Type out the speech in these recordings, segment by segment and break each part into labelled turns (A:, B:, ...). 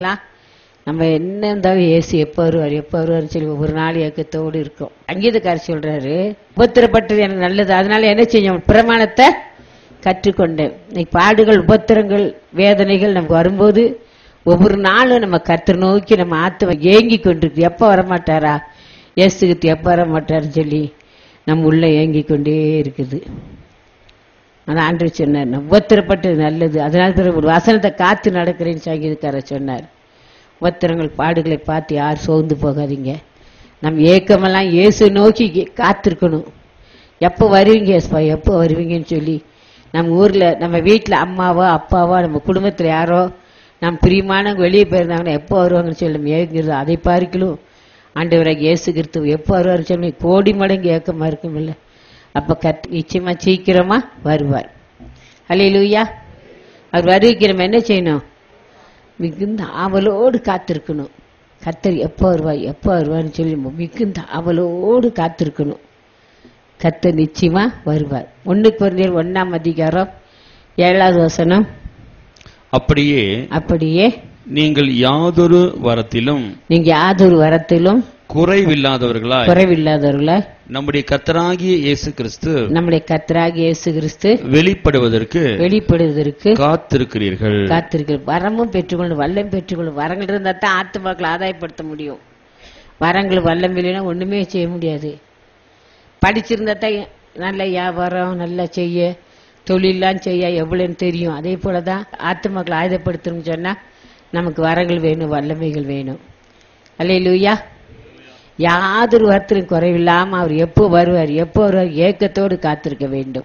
A: எல்லாம் நம்ம என்ன இருந்தாலும் ஏசு எப்போ வருவார் எப்போ வருவார்னு சொல்லி ஒவ்வொரு நாள் ஏக்கத்தோடு இருக்கும் அங்கீதக்காரர் சொல்றாரு உபத்திரப்பட்டது எனக்கு நல்லது அதனால என்ன செஞ்சோம் பிரமாணத்தை கற்றுக்கொண்டேன் இன்னைக்கு பாடுகள் உபத்திரங்கள் வேதனைகள் நமக்கு வரும்போது ஒவ்வொரு நாளும் நம்ம கர்த்தர் நோக்கி நம்ம ஆத்மா ஏங்கி கொண்டிருக்கு எப்போ வரமாட்டாரா ஏசுகிட்டு எப்போ வரமாட்டாருன்னு சொல்லி நம்ம உள்ள ஏங்கி கொண்டே இருக்குது அதான் ஆண்டு சொன்னார் நான் உபத்திரப்பட்டது நல்லது அதனால பிறகு ஒரு வசனத்தை காத்து நடக்கிறேன்னு சங்கீதக்காரர் சொன்னார் உபத்திரங்கள் பாடுகளை பார்த்து யார் சோர்ந்து போகாதீங்க நம்ம ஏக்கமெல்லாம் இயேசு நோக்கி காத்திருக்கணும் எப்போ வருவீங்க ஏசுப்பா எப்போ வருவீங்கன்னு சொல்லி நம்ம ஊர்ல நம்ம வீட்டில் அம்மாவோ அப்பாவோ நம்ம குடும்பத்தில் யாரோ நம்ம பிரியமானவங்க வெளியே போயிருந்தாங்கன்னா எப்போ வருவாங்கன்னு சொல்லி நம்ம ஏங்குறது அதை பார்க்கலும் ஆண்டவராக இயேசு கிறிஸ்துவ எப்போ வருவார் சொல்லி கோடி மடங்கு ஏக்கமா இருக்கும் இல்லை அப்ப கத் நிச்சயமா சீக்கிரமா வருவார் ஹalleluya அவர் வருகைக்கு நம்ம என்ன செய்யணும் மிகுந்த ஆவலோடு காத்திருக்கணும் கத்தர் எப்போ வருவார் எப்போ வருவார்னு சொல்லி மிகுந்த ஆவலோடு காத்திருக்கணும் கத்தர் நிச்சயமா வருவார் ஒண்ணுக்கு குறைந்தர் ஒன்னாம் அதிகாரம் ஏழாவது வசனம்
B: அப்படியே
A: அப்படியே
B: நீங்கள் யாதொரு வரத்திலும்
A: நீங்க யாதொரு வரத்திலும்
B: குறைவில்லாதவர்களாய்
A: குறைவில்லாதவர்கள
B: நம்முடைய கர்த்தராகிய இயேசு கிறிஸ்து
A: நம்முடைய கத்தராக இயேசு கிறிஸ்து
B: வெளிப்படுவதற்கு
A: வெளிப்படுவதற்கு
B: காத்திருக்கிறீர்கள்
A: காத்திருக்க வரமும் பெற்றுக்கொள்ளும் வல்லம் பெற்றுக்கொள்ளும் வரங்கள் இருந்தா தான் ஆத்துமாக்களை ஆதாயப்படுத்த முடியும் வரங்கள் வல்லம் இல்லைன்னா ஒண்ணுமே செய்ய முடியாது படிச்சிருந்தா தான் நல்ல வியாபாரம் நல்லா செய்ய தொழிலாம் செய்ய எவ்வளவுன்னு தெரியும் அதே போலதான் ஆத்துமாக்களை ஆயுதப்படுத்தணும்னு சொன்னா நமக்கு வரங்கள் வேணும் வல்லமைகள் வேணும் அல்லையிலூயா யாதொரு வரத்திலும் குறைவில்லாம அவர் எப்போ வருவார் எப்போ வருவார் ஏக்கத்தோடு காத்திருக்க வேண்டும்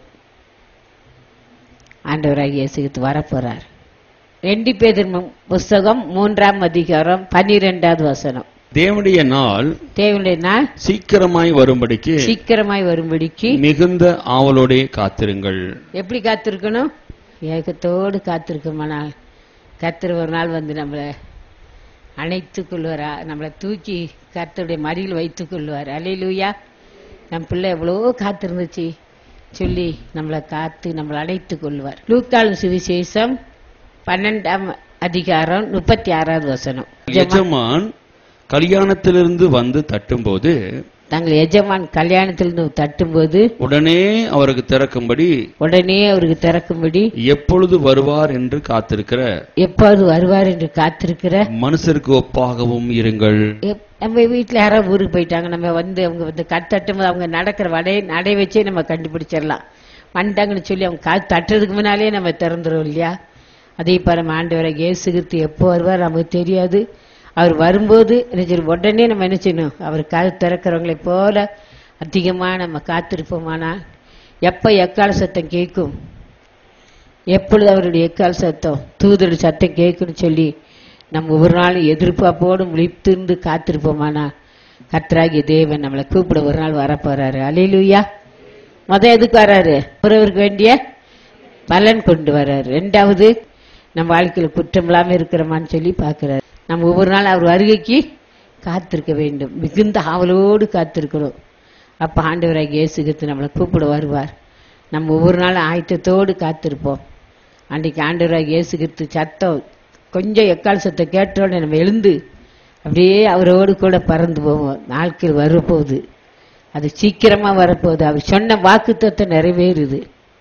A: ஆண்டவராக இயேசுகித்து வரப்போறார் ரெண்டு பேதர் புஸ்தகம் மூன்றாம் அதிகாரம் பன்னிரெண்டாவது வசனம்
B: தேவனுடைய நாள்
A: தேவனுடைய நாள்
B: சீக்கிரமாய் வரும்படிக்கு
A: சீக்கிரமாய் வரும்படிக்கு
B: மிகுந்த ஆவலோடே காத்திருங்கள்
A: எப்படி காத்திருக்கணும் ஏக்கத்தோடு காத்திருக்கோமானால் கர்த்தர் ஒரு நாள் வந்து நம்மளை அணைத்துக் கொள்வாரா நம்மளை தூக்கி கர்த்தருடைய மடியில் வைத்துக் கொள்வார் அலையிலூயா நம் பிள்ளை எவ்வளோ காத்திருந்துச்சு சொல்லி நம்மளை காத்து நம்மளை அணைத்துக் கொள்வார் லூக்காலும் சுவிசேஷம் பன்னெண்டாம் அதிகாரம் முப்பத்தி ஆறாவது வசனம்
B: எஜமான் கல்யாணத்திலிருந்து வந்து தட்டும்போது
A: தங்கள் எஜமான் கல்யாணத்திலிருந்து தட்டும்போது
B: உடனே அவருக்கு திறக்கும்படி
A: உடனே அவருக்கு திறக்கும்படி
B: எப்பொழுது வருவார் என்று காத்திருக்கிற
A: எப்போது வருவார் என்று காத்திருக்கிற
B: மனுஷருக்கு ஒப்பாகவும் இருங்கள்
A: எப்- நம்ம வீட்டில் யாராவது ஊருக்கு போயிட்டாங்க நம்ம வந்து அவங்க வந்து கட் தட்டும்போது அவங்க நடக்கிற வடை நடை வச்சே நம்ம கண்டுபிடிச்சிடலாம் வந்துட்டாங்கன்னு சொல்லி அவங்க காத்து தட்டுறதுக்கு முன்னாலே நம்ம திறந்துரும் இல்லையா அதே பாரு நம்ம ஆண்டவரை இயேசுகிறிஸ்து எப்போ வருவார் நமக்கு தெரியாது அவர் வரும்போது என்ன செய்யணும்? உடனே நம்ம என்ன செய்யணும் அவர் காது திறக்கிறவங்களை போல அதிகமாக நம்ம காத்திருப்போமானா எப்போ எக்கால சத்தம் கேட்கும் எப்பொழுது அவருடைய எக்கால் சத்தம் தூதருடைய சத்தம் கேட்குன்னு சொல்லி நம்ம ஒவ்வொரு நாளும் எதிர்பார்ப்போடு முழித்திருந்து காத்திருப்போமானா கர்த்தராகிய தேவன் நம்மளை கூப்பிட ஒரு நாள் வரப்போறாரு அலையிலுயா முத எதுக்கு வராரு ஒருவருக்கு வேண்டிய பலன் கொண்டு வர்றாரு ரெண்டாவது நம்ம வாழ்க்கையில குற்றம் இல்லாம இருக்கிறோமான்னு சொல்லி பார்க்கிறாரு நம்ம ஒவ்வொரு நாள் அவர் வருகைக்கு காத்திருக்க வேண்டும் மிகுந்த ஆவலோடு காத்திருக்கணும் அப்ப ஆண்டவராகிய இயேசுகித்து நம்மளை கூப்பிட வருவார் நம்ம ஒவ்வொரு நாளும் ஆயத்தத்தோடு காத்திருப்போம் அன்றைக்கு ஆண்டவராக இயேசுகித்து சத்தம் கொஞ்சம் எக்கால் சத்தம் கேட்டோடனே நம்ம எழுந்து அப்படியே அவரோடு கூட பறந்து போவோம் நாட்கள் வரப்போகுது அது சீக்கிரமா வரப்போகுது அவர் சொன்ன வாக்குத்தத்தை நிறைவேறுது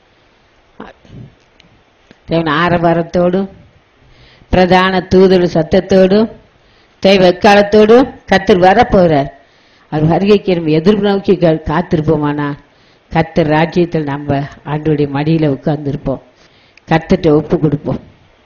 A: தேவன் ஆரவாரத்தோடும் பிரதான தூதர் சத்தத்தோடும் தேவ எக்காலத்தோடும் கத்தர் வரப்போறார் அவர் வருகைக்கு நம்ம எதிர்ப்பு நோக்கி கா- காத்திருப்போமானா கத்தர் ராஜ்யத்தில் நம்ம ஆண்டோடைய மடியில உட்கார்ந்திருப்போம் கத்திட்ட ஒப்பு கொடுப்போம்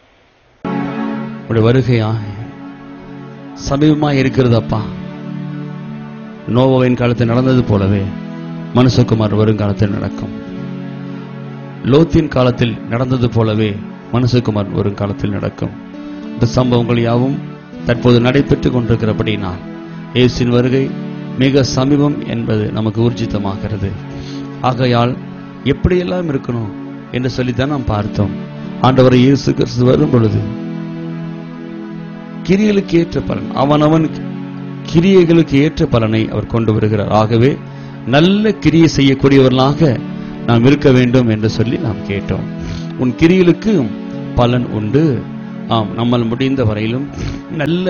B: உடைய வருகையா சமீபமா இருக்கிறது அப்பா நோவாவின் காலத்தில் நடந்தது போலவே மனுஷகுமார் வருங்காலத்தில் நடக்கும் லோத்தின் காலத்தில் நடந்தது போலவே மனுஷகுமார் வருங்காலத்தில் நடக்கும் இந்த சம்பவங்கள் யாவும் தற்போது நடைபெற்றுக் கொண்டிருக்கிறபடினால் இயேசுவின் வருகை மிக சமீபம் என்பது நமக்கு ஊர்ஜிதமாகிறது ஆகையால் எப்படியெல்லாம் இருக்கணும் என்று சொல்லித்தான் நாம் பார்த்தோம் ஆண்டவர் இயேசு கிறிஸ்து வரும் பொழுது கிரியைகளுக்கு ஏற்ற பலன் அவனவன் கிரியைகளுக்கு ஏற்ற பலனை அவர் கொண்டு வருகிறார் ஆகவே நல்ல கிரியை செய்யக்கூடியவர்களாக நாம் இருக்க வேண்டும் என்று சொல்லி நாம் கேட்டோம் உன் கிரியைகளுக்கு பலன் உண்டு ஆம் நம்மால் முடிந்த வரையிலும் நல்ல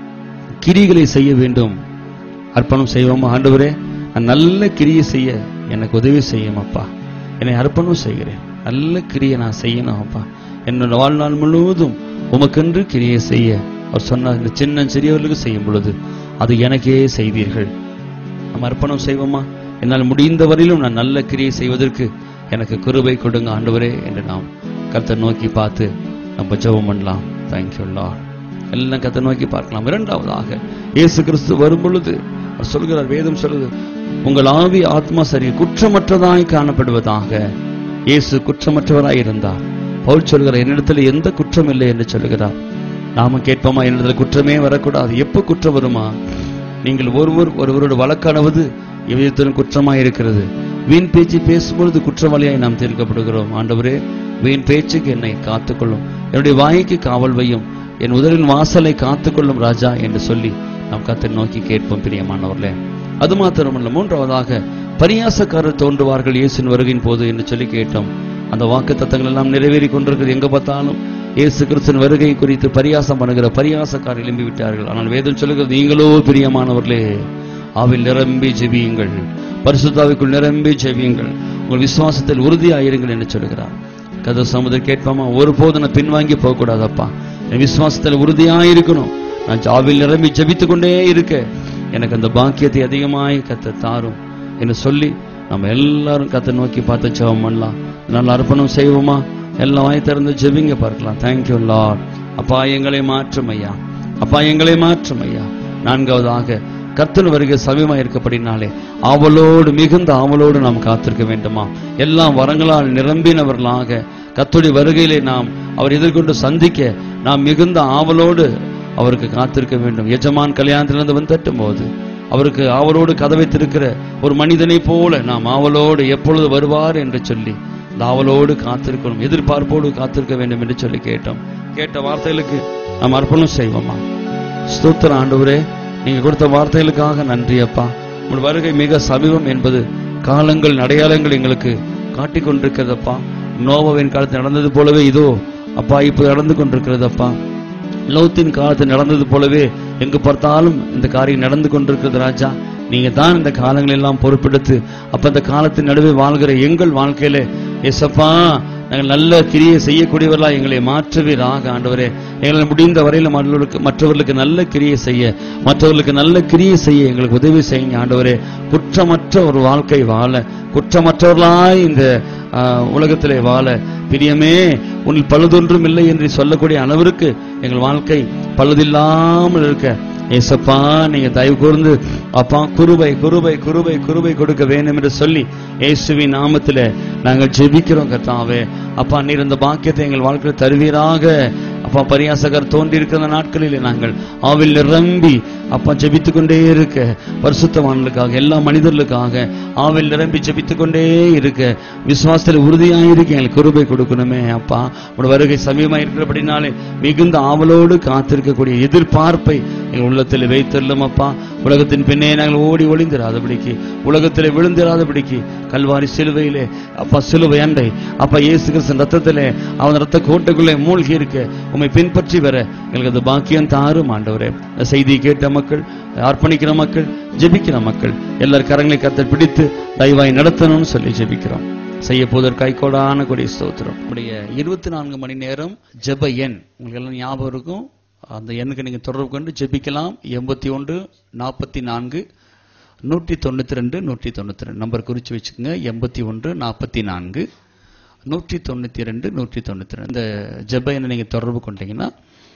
B: கிரிகளை செய்ய வேண்டும் அர்ப்பணம் செய்வோமா ஆண்டவரே நான் நல்ல கிரியை செய்ய எனக்கு உதவி செய்யும் அப்பா என்னை அர்ப்பணம் செய்கிறேன் நல்ல கிரியை நான் செய்யணும் அப்பா என்னோட வாழ்நாள் முழுவதும் உமக்கென்று கிரியை செய்ய அவர் சொன்னார் இந்த சின்ன சிறியவர்களுக்கு செய்யும் பொழுது அது எனக்கே செய்வீர்கள் நம்ம அர்ப்பணம் செய்வோமா என்னால் முடிந்த வரையிலும் நான் நல்ல கிரியை செய்வதற்கு எனக்கு கிருபை கொடுங்க ஆண்டவரே என்று நாம் கர்த்தர் நோக்கி பார்த்து நம்ம ஜெபம் பண்ணலாம் தேங்க்யூ லார்ட் எல்லாம் கர்த்தர் நோக்கி பார்க்கலாம் இரண்டாவதாக இயேசு கிறிஸ்து வரும் பொழுது அவர் சொல்கிறார் வேதம் சொல்லுது உங்கள் ஆவி ஆத்மா சரி குற்றமற்றதாய் காணப்படுவதாக இயேசு குற்றமற்றவராய் இருந்தார் பவுல் சொல்கிறார் என்னிடத்தில் எந்த குற்றம் இல்லை என்று சொல்லுகிறார் நாம கேட்போமா என்னிடத்தில் குற்றமே வரக்கூடாது எப்ப குற்றம் வருமா நீங்கள் ஒருவர் ஒருவரோட வழக்கானவது எவ்விதத்திலும் குற்றமாய் இருக்கிறது வீண் பேச்சு பேசும்பொழுது குற்றவாளியாய் நாம் தீர்க்கப்படுகிறோம் ஆண்டவரே வீண் பேச்சுக்கு என்னை காத்துக்கொள்ளும் என்னுடைய வாய்க்கு காவல் வையும் என் உதலின் வாசலை காத்துக்கொள்ளும் ராஜா என்று சொல்லி நாம் கத்தை நோக்கி கேட்போம் பிரியமானவர்களே அது மாத்திரமல்ல மூன்றாவதாக பரியாசக்காரர் தோன்றுவார்கள் இயேசுவின் வருகையின் போது என்று சொல்லி கேட்டோம் அந்த வாக்கு தத்தங்கள் எல்லாம் நிறைவேறி கொண்டிருக்கிறது எங்க பார்த்தாலும் இயேசு கிறிஸ்தன் வருகை குறித்து பரியாசம் பண்ணுகிற பரியாசக்காரர் எழும்பி விட்டார்கள் ஆனால் வேதம் சொல்லுகிறது நீங்களோ பிரியமானவர்களே ஆவில் நிரம்பி ஜெபியுங்கள் பரிசுத்தாவிக்குள் நிரம்பி ஜெபியுங்கள் உங்கள் விசுவாசத்தில் உறுதியாயிருங்கள் என்று சொல்லுகிறார் கதை சமுதிரம் கேட்பாமா ஒருபோதும் நான் பின்வாங்கி போகக்கூடாதப்பா என் விசுவாசத்தில் உறுதியாயிருக்கணும் நான் ஜாவில் நிரம்பி ஜெபித்துக் கொண்டே இருக்க எனக்கு அந்த பாக்கியத்தை அதிகமாய் கத்த தாரும் என்று சொல்லி நம்ம எல்லாரும் கத்தை நோக்கி பார்த்து ஜெபம் பண்ணலாம் நல்ல அர்ப்பணம் செய்வோமா எல்லாம் வாய் திறந்து ஜெபிங்க பார்க்கலாம் தேங்க்யூ லார்ட் அப்பா எங்களை மாற்றும் ஐயா அப்பா எங்களை மாற்றும் ஐயா நான்காவதாக கர்த்தன் வருகை சமயமா இருக்கப்படினாலே ஆவலோடு மிகுந்த ஆவலோடு நாம் காத்திருக்க வேண்டுமா எல்லாம் வரங்களால் நிரம்பினவர்களாக கர்த்தருடைய வருகையிலே நாம் அவர் எதிர்கொண்டு சந்திக்க நாம் மிகுந்த ஆவலோடு அவருக்கு காத்திருக்க வேண்டும் எஜமான் கல்யாணத்திலிருந்து வந்து தட்டும் போது அவருக்கு ஆவலோடு கதவை திறக்கிற ஒரு மனிதனை போல நாம் ஆவலோடு எப்பொழுது வருவார் என்று சொல்லி இந்த ஆவலோடு காத்திருக்கணும் எதிர்பார்ப்போடு காத்திருக்க வேண்டும் என்று சொல்லி கேட்டோம் கேட்ட வார்த்தைகளுக்கு நாம் அர்ப்பணம் செய்வோமா ஸ்தோத்திர ஆண்டவரே நீங்க கொடுத்த வார்த்தைகளுக்காக நன்றி அப்பா உங்கள் வருகை மிக சமீபம் என்பது காலங்கள் அடையாளங்கள் எங்களுக்கு காட்டிக் கொண்டிருக்கிறதப்பா நோவாவின் காலத்தில் நடந்தது போலவே இதோ அப்பா இப்போ நடந்து கொண்டிருக்கிறதப்பா லோத்தின் காலத்தில் நடந்தது போலவே எங்கு பார்த்தாலும் இந்த காரியம் நடந்து கொண்டிருக்கிறது ராஜா நீங்க தான் இந்த காலங்கள் எல்லாம் பொறுப்பெடுத்து அப்ப இந்த காலத்தின் நடுவே வாழ்கிற எங்கள் வாழ்க்கையில எசப்பா நாங்கள் நல்ல கிரியை செய்யக்கூடியவர்களா எங்களை மாற்றுவீராக ஆண்டவரே எங்களை முடிந்த வரையில மற்றவர்களுக்கு மற்றவர்களுக்கு நல்ல கிரியை செய்ய மற்றவர்களுக்கு நல்ல கிரியை செய்ய எங்களுக்கு உதவி செய்யுங்க ஆண்டவரே குற்றமற்ற ஒரு வாழ்க்கை வாழ குற்றமற்றவர்களாய் இந்த ஆஹ், உலகத்திலே வாழ பிரியமே உன்னில் பழுதொன்றும் இல்லை என்று சொல்லக்கூடிய அளவிற்கு எங்கள் வாழ்க்கை பழுதில்லாமல் இருக்க ஏசப்பா நீங்க தயவு கூர்ந்து அப்பா குருபை குருபை குருபை குருபை கொடுக்க வேண்டும் என்று சொல்லி இயேசுவின் நாமத்திலே நாங்கள் ஜெபிக்கிறோம் கர்த்தாவே அப்பா நீர் இந்த பாக்கியத்தை எங்கள் வாழ்க்கையில் தருவீராக அப்பா பரியாசகர் தோன்றி இருக்கிற நாட்களிலே நாங்கள் ஆவில் நிரம்பி அப்பா ஜெபித்துக் கொண்டே இருக்க பரிசுத்தவான்களுக்காக எல்லா மனிதர்களுக்காக ஆவில் நிரம்பி ஜெபித்துக் கொண்டே இருக்க விசுவாசத்தில் உறுதியாக இருக்க எங்களுக்கு கிருபை கொடுக்கணுமே அப்பா உடைய வருகை சமீபமா இருக்கிறபடினாலே மிகுந்த ஆவலோடு காத்திருக்கக்கூடிய எதிர்பார்ப்பை எங்கள் உள்ளத்தில் வைத்தள்ளும் அப்பா உலகத்தின் பின்னே நாங்கள் ஓடி ஒளிந்திராதபடிக்கு உலகத்திலே விழுந்திராதபடிக்கு கல்வாரி சிலுவையிலே அப்பா சிலுவை அண்டை அப்பா இயேசு கிறிஸ்தன் ரத்தத்திலே அவன் ரத்த கோட்டைக்குள்ளே மூழ்கி இருக்க உம்மை பின்பற்றி வர எங்களுக்கு அந்த பாக்கியம் தாரும் ஆண்டவரே இந்த செய்தியை கேட்ட மக்கள் அர்ப்பணிக்கிற மக்கள் ஜெபிக்கிற மக்கள் எல்லார் கரங்களை கத்தர் பிடித்து தயவாய் நடத்தணும்னு சொல்லி ஜெபிக்கிறோம் செய்ய போதற்காய் கோடான கொடி ஸ்தோத்திரம் நம்முடைய இருபத்தி நான்கு மணி நேரம் ஜெப எண் உங்களுக்கு எல்லாம் ஞாபகம் இருக்கும் அந்த எண்ணுக்கு நீங்க தொடர்பு கொண்டு ஜெபிக்கலாம் எண்பத்தி ஒன்று நாற்பத்தி நான்கு நூற்றி தொண்ணூத்தி ரெண்டு நூற்றி தொண்ணூத்தி ரெண்டு நம்பர் குறிச்சு வச்சுக்கோங்க எண்பத்தி ஒன்று நாற்பத்தி நான்கு நூற்றி தொண்ணூத்தி ரெண்டு நூற்றி தொண்ணூத்தி ரெண்டு இந்த ஜெப எண்ணை நீங்க தொடர்பு கொண்டீங்கன்னா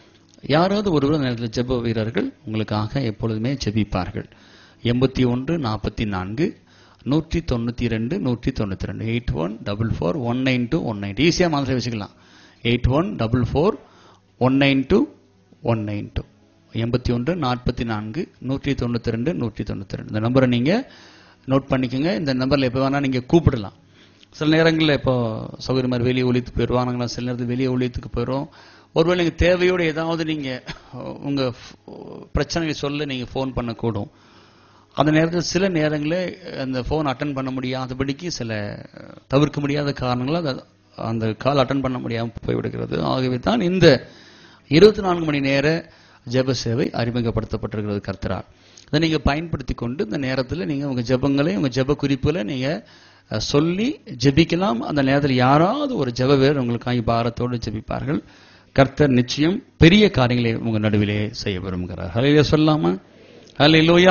B: யாராவது ஒருவர் அந்த நேரத்தில் ஜெப வீரர்கள் உங்களுக்காக எப்பொழுதுமே ஜெபிப்பார்கள் எண்பத்தி ஒன்று நாற்பத்தி நான்கு நூற்றி தொண்ணூற்றி ரெண்டு நூற்றி தொண்ணூற்றி ரெண்டு eight one double four one nine two one nine ஈஸியாக மாதிரி வச்சுக்கலாம் eight one double four one nine two one nine two எண்பத்தி ஒன்று நாற்பத்தி நான்கு நூற்றி தொண்ணூற்றி ரெண்டு நூற்றி தொண்ணூற்றி ரெண்டு இந்த நம்பரை நீங்கள் நோட் பண்ணிக்கோங்க இந்த நம்பரில் எப்போ வேணால் நீங்கள் கூப்பிடலாம் சில நேரங்களில் இப்போ சௌகரியமாக மாதிரி வெளியே ஒழித்துக்கு போயிடுவானுங்களா சில நேரத்தில் வெளியே ஒழித்துக்கு போயிடும் ஒருவேளை நீங்கள் தேவையோடு ஏதாவது நீங்கள் உங்கள் பிரச்சனையை சொல்ல நீங்கள் ஃபோன் பண்ணக்கூடும் அந்த நேரத்தில் சில நேரங்களில் அந்த ஃபோன் அட்டன் பண்ண முடியாதபடிக்கு சில தவிர்க்க முடியாத காரணங்களால் அது- அந்த கால் அட்டன் பண்ண முடியாமல் போய்விடுகிறது ஆகவே தான் இந்த இருபத்தி நான்கு மணி நேர ஜெப சேவை அறிமுகப்படுத்தப்பட்டிருக்கிறது கர்த்தரால் அதை நீங்க பயன்படுத்தி கொண்டு இந்த நேரத்தில் நீங்க உங்க ஜெபங்களை உங்க ஜெப குறிப்புகளை நீங்க அஹ், சொல்லி ஜெபிக்கலாம் அந்த நேரத்தில் யாராவது ஒரு ஜெப வேறு உங்களுக்காக பாரத்தோடு ஜெபிப்பார்கள் கர்த்தர் நிச்சயம் பெரிய காரியங்களை உங்க நடுவிலே செய்ய விரும்புகிறார் ஹலையில சொல்லாமா ஹலையிலோயா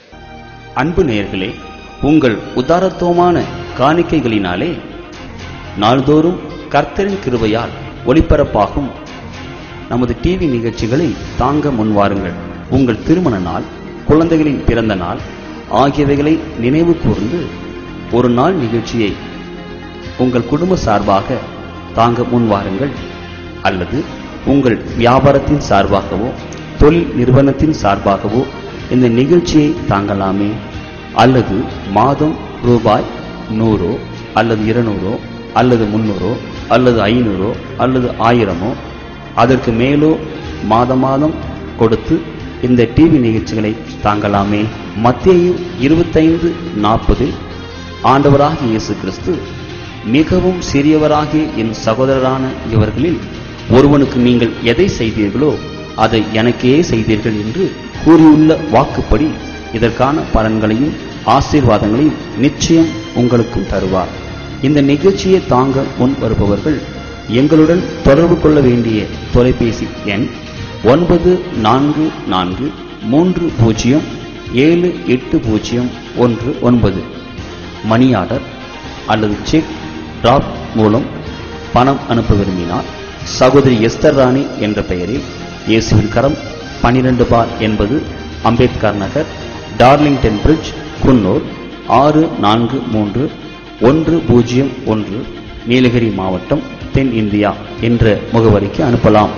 C: அன்பு நேயர்களே உங்கள் உதாரத்துவமான காணிக்கைகளினாலே நாள்தோறும் கர்த்தரின் கிருபையால் ஒளிபரப்பாகும் நமது டிவி நிகழ்ச்சிகளை தாங்க முன்வாருங்கள் உங்கள் திருமண நாள் குழந்தைகளின் பிறந்த நாள் ஆகியவைகளை நினைவு கூர்ந்து ஒரு நாள் நிகழ்ச்சியை உங்கள் குடும்ப சார்பாக தாங்க முன்வாருங்கள் அல்லது உங்கள் வியாபாரத்தின் சார்பாகவோ தொழில் நிறுவனத்தின் சார்பாகவோ இந்த நிகழ்ச்சியை தாங்கலாமே அல்லது மாதம் ரூபாய் நூறோ அல்லது இருநூறோ அல்லது முன்னூறோ அல்லது ஐநூறோ அல்லது ஆயிரமோ அதற்கு மேலோ மாத மாதம் கொடுத்து இந்த டிவி நிகழ்ச்சிகளை தாங்கலாமே மத்தேயு இருபத்தைந்து நாற்பதில் ஆண்டவராகிய இயேசு கிறிஸ்து மிகவும் சிறியவராகிய என் சகோதரரான இவர்களில் ஒருவனுக்கு நீங்கள் எதை செய்தீர்களோ அதை எனக்கே செய்தீர்கள் என்று கூறியுள்ள வாக்குப்படி இதற்கான பலன்களையும் ஆசீர்வாதங்களையும் நிச்சயம் உங்களுக்கும் தருவார் இந்த நிகழ்ச்சியை தாங்க முன் வருபவர்கள் எங்களுடன் தொடர்பு கொள்ள வேண்டிய தொலைபேசி எண் ஒன்பது நான்கு நான்கு மூன்று பூஜ்ஜியம் ஏழு எட்டு பூஜ்ஜியம் ஒன்று ஒன்பது மணி ஆர்டர் அல்லது செக் டிராப் மூலம் பணம் அனுப்ப விரும்பினால் சகோதரி எஸ்தர் ராணி என்ற பெயரில் இயேசுவின் கரம் பனிரெண்டு பார் என்பது அம்பேத்கர் நகர் டார்லிங்டன் பிரிட்ஜ் குன்னூர் ஆறு நான்கு மூன்று ஒன்று பூஜ்ஜியம் ஒன்று நீலகிரி மாவட்டம் தென் இந்தியா என்ற முகவரிக்கு அனுப்பலாம்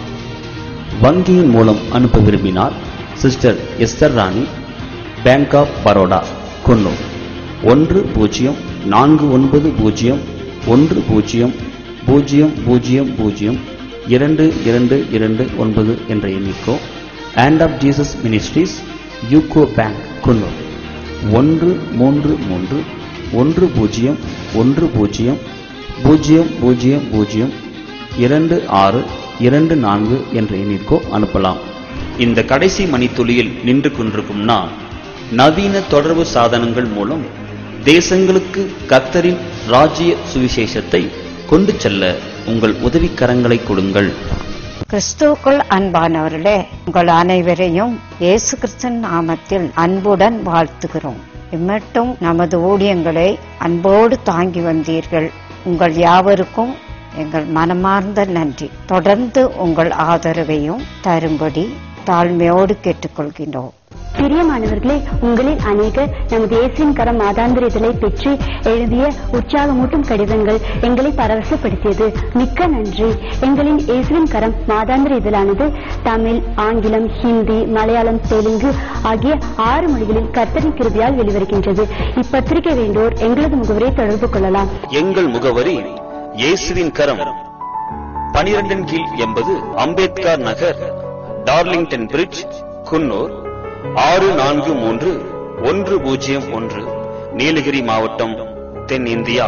C: வங்கியின் மூலம் அனுப்ப விரும்பினால் sister Esther Rani Bank of Baroda Coonoor ஒன்று பூஜ்ஜியம் நான்கு ஒன்பது பூஜ்ஜியம் ஒன்று பூஜ்ஜியம் பூஜ்ஜியம் பூஜ்ஜியம் பூஜ்ஜியம் இரண்டு இரண்டு இரண்டு ஒன்பது என்ற எண்ணிக்கோ hand of Jesus Ministries UCO Bank Coonoor ஒன்று மூன்று மூன்று ஒன்று பூஜ்ஜியம் ஒன்று பூஜ்ஜியம் பூஜ்ஜியம் பூஜ்ஜியம் பூஜ்ஜியம் இரண்டு ஆறு இரண்டு நான்கு என்ற எண்ணிற்கோ அனுப்பலாம் இந்த கடைசி மணித்துளியில் நின்று கொண்டிருக்கும் நான் நவீன தொடர்பு சாதனங்கள் மூலம் தேசங்களுக்கு கத்தரின் ராஜ்ய சுவிசேஷத்தை கொண்டு செல்ல உங்கள் உதவிக்கரங்களை கொடுங்கள்
D: கிறிஸ்துவுக்குள் அன்பானவர்களே உங்கள் அனைவரையும் இயேசு கிறிஸ்தன் நாமத்தில் அன்புடன் வாழ்த்துகிறோம் இம்மட்டும் நமது ஊழியங்களை அன்போடு தாங்கி வந்தீர்கள் உங்கள் யாவருக்கும் எங்கள் மனமார்ந்த நன்றி தொடர்ந்து உங்கள் ஆதரவையும் தரும்படி தாழ்மையோடு கேட்டுக்கொள்கின்றோம்
E: பிரியமானவர்களே உங்களில் அநேகர் நமது இயேசுவின் கரம் மாதாந்திர இதழை பெற்று எழுதிய உற்சாகமூட்டும் கடிதங்கள் எங்களை பரவசப்படுத்தியது மிக்க நன்றி எங்களின் இயேசுவின் கரம் மாதாந்திர இதழானது தமிழ் ஆங்கிலம் ஹிந்தி மலையாளம் தெலுங்கு ஆகிய ஆறு மொழிகளில் கர்த்தரின் கிருபியால் வெளிவருகின்றது இப்பத்திரிகை வேண்டோர் எங்களது முகவரை தொடர்பு கொள்ளலாம்
C: எங்கள் முகவரி இயேசுவின் கரம் பனிரெண்டின் கீழ் எண்பது அம்பேத்கர் நகர் டார்லிங்டன் பிரிட்ஜ் குன்னூர் ஆறு நான்கு மூன்று ஒன்று பூஜ்ஜியம் ஒன்று நீலகிரி மாவட்டம் தென் இந்தியா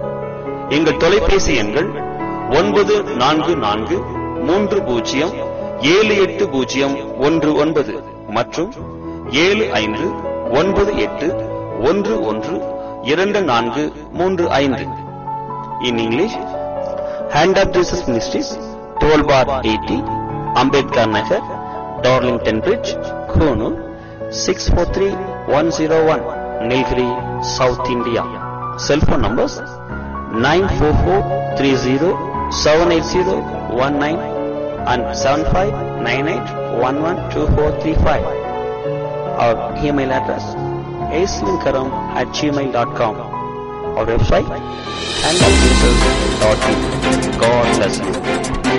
C: எங்கள் தொலைபேசி எண்கள் ஒன்பது நான்கு நான்கு மூன்று பூஜ்ஜியம் ஏழு எட்டு பூஜ்ஜியம் ஒன்று ஒன்பது மற்றும் ஏழு ஐந்து ஒன்பது எட்டு ஒன்று ஒன்று இரண்டு நான்கு மூன்று ஐந்து in English hand of Jesus Ministries twelve bar eighty Ambedkar Nagar Darlington Bridge Coonoor six four three one zero one Nilgiri South India cellphone numbers nine four four three zero seven eight zero one nine and seven five nine eight one one two four three five our email address ஏஸ்லிங்கரம் at Gmail dot com our website and God bless you.